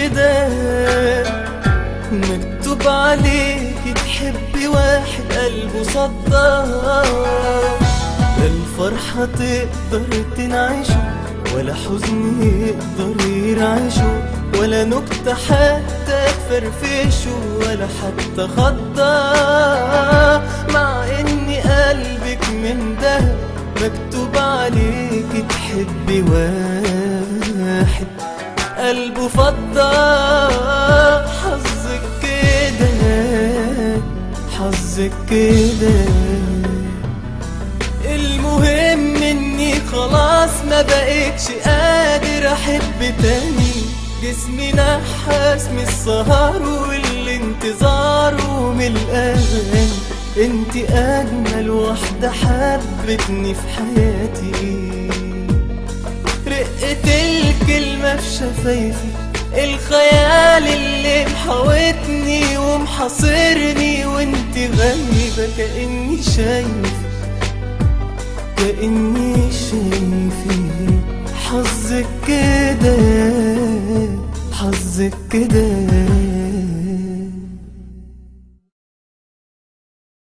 كده مكتوب عليك تحبي واحد قلبه صدام لا الفرحة تقدر تنعشه ولا حزن يقدر يرعشه ولا نكتة حتى تفرفشه ولا حتى خضة مع ان قلبك من دهب مكتوب عليك تحبي واحد قلبه فضة حظك كده حظك كده المهم اني خلاص ما بقتش قادر احب تاني جسمي نحاس من السهر والانتظار ومن الاغاني انت اجمل واحدة حبتني في حياتي رقة الكلمة في شفايفي الخيال اللي محاوطني ومحاصرني وانت غايبة كأني شايف كأني شايفي حظك كده حظك كده